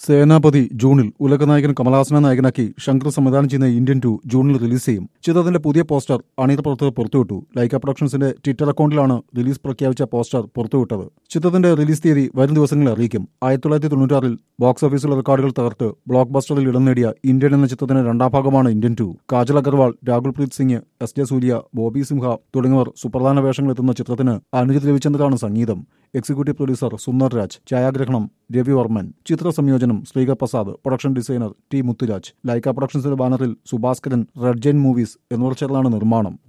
സേനാപതി ജൂണിൽ ഉലകനായകൻ കമലഹാസനെ നായകനാക്കി ശങ്കർ സംവിധാനം ചെയ്യുന്ന ഇന്ത്യൻ ടു ജൂണിൽ റിലീസ് ചെയ്യും ചിത്രത്തിന്റെ പുതിയ പോസ്റ്റർ അണിയറ പ്രവർത്തകർ പുറത്തുവിട്ടു ലൈക്ക പ്രൊഡക്ഷൻസിന്റെ ട്വിറ്റർ അക്കൗണ്ടിലാണ് റിലീസ് പ്രഖ്യാപിച്ച പോസ്റ്റർ പുറത്തുവിട്ടത് ചിത്രത്തിന്റെ റിലീസ് തീയതി വരും ദിവസങ്ങളിൽ അറിയിക്കും ആയിരത്തി തൊള്ളായിരത്തി തൊണ്ണൂറ്റാറിൽ ബോക്സ് ഓഫീസിലെ റെക്കോർഡുകൾ തകർത്ത് ബ്ലോക്ക് ബസ്റ്ററിൽ ഇടം നേടിയ ഇന്ത്യൻ എന്ന ചിത്രത്തിന്റെ രണ്ടാം ഭാഗമാണ് Indian two Kajal Aggarwal Rahul Preet Singh S J Suryah Bobby Simha തുടങ്ങിയവർ സുപ്രധാന വേഷങ്ങളെത്തുന്ന ചിത്രത്തിന് അനുജിത് രവിചന്ദ്രാണ് സംഗീതം എക്സിക്യൂട്ടീവ് പ്രൊഡ്യൂസർ സുന്ദർ രാജ് ഛായാഗ്രഹണം രവി വർമ്മൻ ചിത്ര സംയോജനം Sreekar Prasad production designer T Muthuraj Lyca പ്രൊഡക്ഷൻസിന്റെ ബാനറിൽ സുഭാസ്കരൻ റെഡ് ജൈൻ മൂവീസ് എന്നിവർ ചേർന്നാണ് നിർമ്മാണം